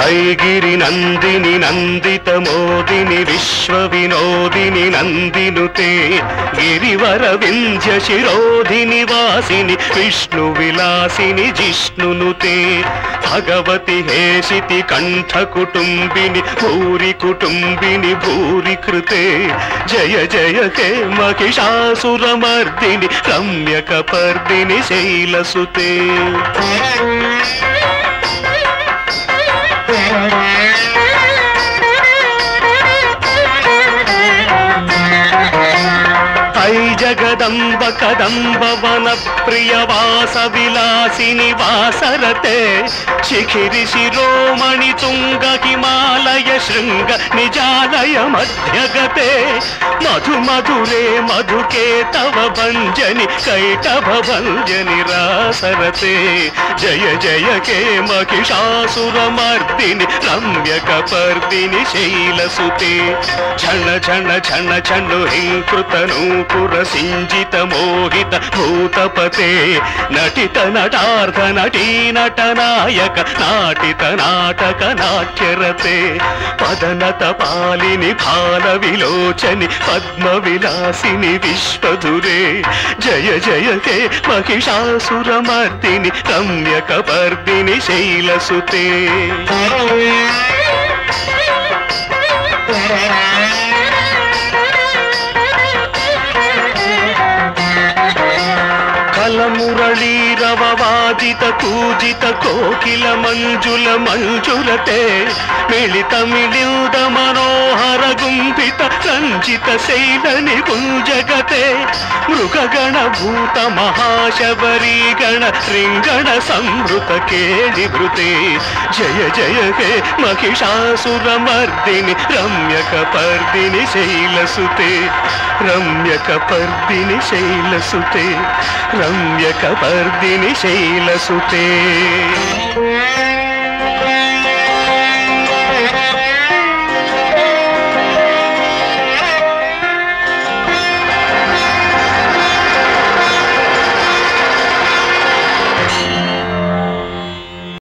ఐగిరి నందిని నందిత మోదిని విశ్వ వినోదిని నందినుతే గిరివర వింధ్య శిరోధిని వాసిని విష్ణు విలాసిని జిష్ణునుతే భగవతి హేషితి కంఠ కుటుంబిని భూరి కుటుంబిని భూరి కృతే జయ జయ హే మహిషాసురమర్దిని రమ్యకపర్దిని శైలసుతే ఐ జగదంబ కదంబ వన ప్రియ వాస విలాసిని వాసరతే శిఖిరి శిరోమణి తుంగ హిమాలయ శృంగ నిజాలయ మధ్యగతే మధు మధురే మధుకే తవ భంజని కైటభ భంజని రాసరతే జయ జయ కే మహిషాసురమర్దిని రమ్యకపర్దిని శైలసుతే ఛణ ఛణ ఛణ ఛణు హింకృత నూపుర సింజిత మోహిత భూతపతే నటిత నటార్థ నటీ నట నాయక నాటిత నాటక నాట్యరతే పదనత పాలిని భాల విలోచని పద్మ విలాసిని విశ్వధురే జయ జయ హే మహిషాసురమర్దిని రమ్యకపర్దిని శైలసుతే కలమురళీరవవాదిత కూజిత కోకిల మంజుల మంజులతే మిళిత మిళిత మనోహర గుంభిత రంజిత శైలని గుంజగతే మృగగణ భూత మహాశబరీ గణ రింగణ సంవృత కేళి భృతే జయ జయ హే మహిషాసురమర్దిని రమ్యకపర్దిని శైలసుతే రమ్యకపర్దిని శైలసుతే రమ్యకపర్దిని శైలసుతే